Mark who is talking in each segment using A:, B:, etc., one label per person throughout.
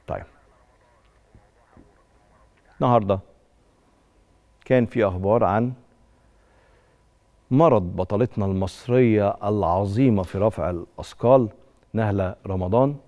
A: طيب النهارده كان في اخبار عن مرض بطلتنا المصريه العظيمه في رفع الاثقال نهله رمضان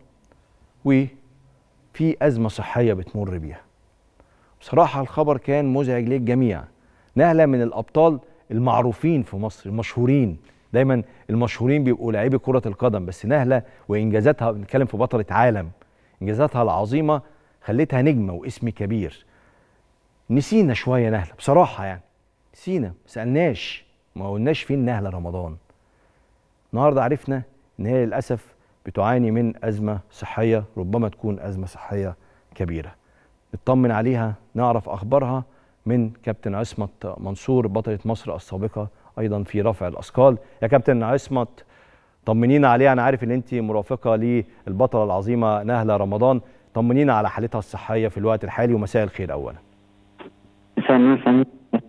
A: وفي ازمه صحيه بتمر بيها بصراحه الخبر كان مزعج للجميع نهله من الابطال المعروفين في مصر المشهورين دايما المشهورين بيبقوا لاعبي كره القدم بس نهله وانجازاتها بنتكلم في بطله عالم انجازاتها العظيمه خلتها نجمه واسم كبير نسينا شويه نهله بصراحه يعني نسينا ما سالناش ما قلناش فين نهله رمضان النهارده عرفنا ان هي للاسف بتعاني من ازمه صحيه ربما تكون ازمه صحيه كبيره نطمن عليها نعرف اخبارها من كابتن عصمت منصور بطله مصر السابقه ايضا في رفع الاثقال يا كابتن عصمت طمنينا عليها انا عارف ان انت مرافقه للبطله العظيمه نهله رمضان طمنينا على حالتها الصحيه في الوقت الحالي ومساء الخير اولا
B: ثانية ثانية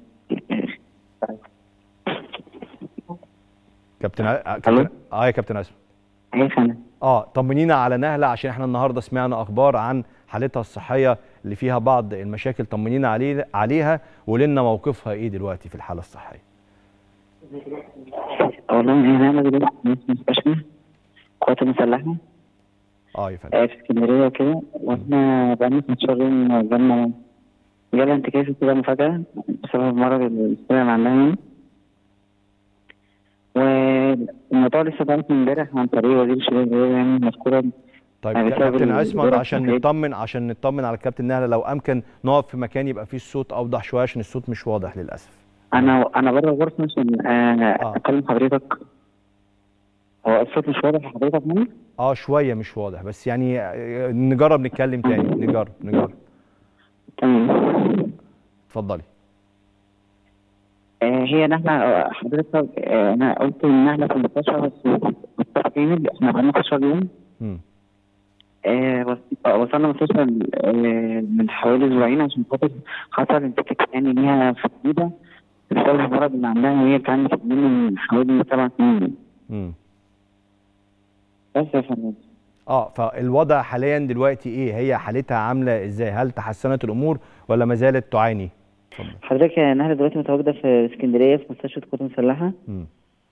A: كابتن ع... كابتن اه يا كابتن عصمت
B: أي ثانية
A: اه طمنينا على نهله عشان احنا النهارده سمعنا اخبار عن حالتها الصحيه اللي فيها بعض المشاكل طمنينا عليه عليها ولنا موقفها ايه دلوقتي في الحاله الصحيه
B: والله أنا أنا دلوقتي في مستشفى القوات المسلحة
A: اه يا فندم
B: آه، في اسكندرية وكده وإحنا بقالنا 15 يوم جالنا جالها انتكاسة كده مفاجأة بسبب مرض السريع اللي عندها يعني والموضوع لسه اتعرف من امبارح عن طريق وزير الشباب الرياضي يعني مذكورة
A: طيب
B: يعني
A: يا
B: بسبب
A: كابتن عصمت
B: الظروف
A: عشان
B: الصحية.
A: نطمن عشان نطمن على الكابتن نهله لو امكن نقف في مكان يبقى فيه الصوت اوضح شويه عشان الصوت مش واضح للاسف
B: أنا أنا بره الغرفة عشان آه،
A: آه.
B: أكلم حضرتك هو الصوت مش واضح لحضرتك مني؟
A: اه شويه مش واضح بس يعني آه، نجرب نتكلم تاني نجرب نجرب
B: تمام
A: اتفضلي
B: آه، هي نحلة آه، حضرتك آه، أنا قلت إن نحلة في المستشفى بس مستشفى كامل إحنا بقالنا 15 يوم
A: مم.
B: آه، وص- آه، وصلنا مستشفى آه، من حوالي أسبوعين عشان خاطر حصل انتكاس يعني ليها في الجديدة بسبب المرض اللي عندها وهي بتعاني منه من حوالي سبع سنين
A: مم.
B: بس يا فندم
A: اه فالوضع حاليا دلوقتي ايه هي حالتها عامله ازاي هل تحسنت الامور ولا ما زالت تعاني اتفضل
B: حضرتك يا نهلة دلوقتي متواجدة في اسكندرية في مستشفى القوات المسلحة
A: مم.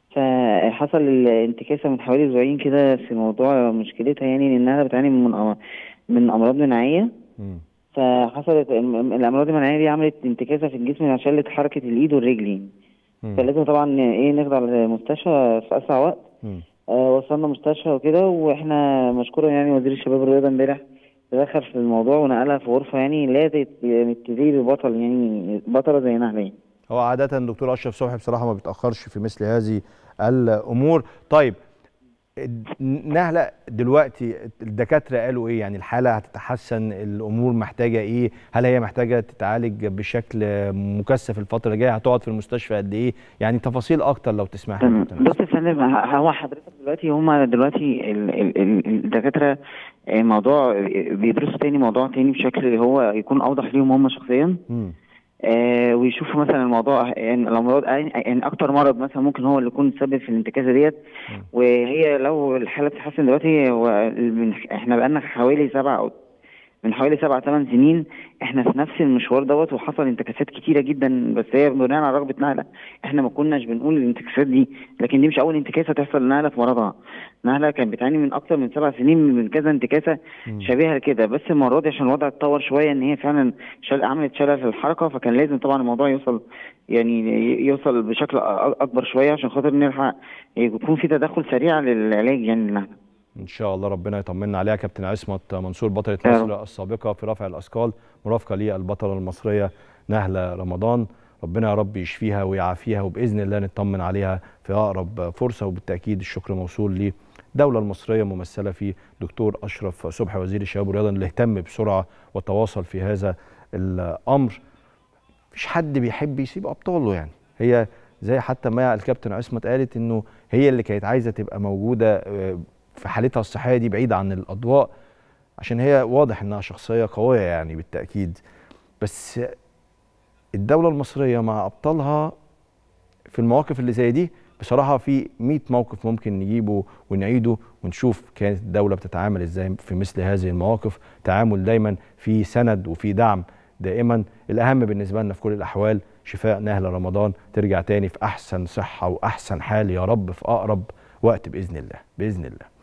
B: فحصل الانتكاسة من حوالي أسبوعين كده في موضوع مشكلتها يعني لأنها بتعاني من أم- من أمراض مناعية
A: مم.
B: فحصلت الم- الأمراض المناعية دي عملت انتكاسة في الجسم عشان شلت حركة الإيد والرجل يعني
A: مم.
B: فلازم طبعا إيه نخضع للمستشفى في أسرع وقت
A: مم.
B: آه وصلنا مستشفى وكده وإحنا مشكورا يعني وزير الشباب والرياضة امبارح تدخل في الموضوع ونقلها في غرفة يعني لا تت- يعني تدير بطل يعني بطلة زي نهلة يعني
A: هو عادة الدكتور أشرف صبحي بصراحة ما بيتأخرش في مثل هذه الأمور طيب الد- نهلة دلوقتي الدكاترة قالوا إيه يعني الحالة هتتحسن الأمور محتاجة إيه هل هي محتاجة تتعالج بشكل مكثف الفترة الجاية هتقعد في المستشفى قد إيه يعني تفاصيل أكتر لو تسمح لي يا
B: تمام.
A: كابتن
B: بص يا فندم ه- هو حضرتك دلوقتي هما دلوقتي ال- ال- ال- الدكاترة آه، موضوع آه، بيدرسوا تاني موضوع تاني بشكل هو يكون أوضح ليهم هم شخصيا
A: مم.
B: آه ويشوفوا مثلا الموضوع يعني الأمراض يعني أكتر مرض مثلا ممكن هو اللي يكون سبب في الانتكاسة ديت
A: مم.
B: وهي لو الحالة بتتحسن دلوقتي هو من احنا بقالنا حوالي سبع أو من حوالي سبع ثمان سنين احنا في نفس المشوار دوت وحصل انتكاسات كتيره جدا بس هي بناء على رغبه نهله احنا ما كناش بنقول الانتكاسات دي لكن دي مش اول انتكاسه تحصل لنهله في مرضها نهله كانت بتعاني من اكتر من سبع سنين من كذا انتكاسه
A: مم.
B: شبيهه لكده بس المره دي عشان الوضع اتطور شويه ان هي فعلا شل عملت شلل في الحركه فكان لازم طبعا الموضوع يوصل يعني يوصل بشكل أ- اكبر شويه عشان خاطر نلحق يكون في تدخل سريع للعلاج يعني لنهله
A: ان شاء الله ربنا يطمنا عليها كابتن عصمت منصور بطله
B: يا
A: مصر السابقه في رفع الاثقال مرافقه للبطله المصريه نهله رمضان ربنا يا رب يشفيها ويعافيها وباذن الله نطمن عليها في اقرب فرصه وبالتاكيد الشكر موصول للدوله المصريه ممثله في دكتور اشرف صبحي وزير الشباب والرياضه اللي اهتم بسرعه وتواصل في هذا الامر مفيش حد بيحب يسيب ابطاله يعني هي زي حتى ما الكابتن عصمت قالت انه هي اللي كانت عايزه تبقى موجوده آه، في حالتها الصحيه دي بعيده عن الاضواء عشان هي واضح انها شخصيه قويه يعني بالتاكيد بس الدوله المصريه مع ابطالها في المواقف اللي زي دي بصراحه في 100 موقف ممكن نجيبه ونعيده ونشوف كانت الدوله بتتعامل ازاي في مثل هذه المواقف تعامل دايما في سند وفي دعم دائما الاهم بالنسبه لنا في كل الاحوال شفاء نهله رمضان ترجع تاني في احسن صحه واحسن حال يا رب في اقرب وقت باذن الله باذن الله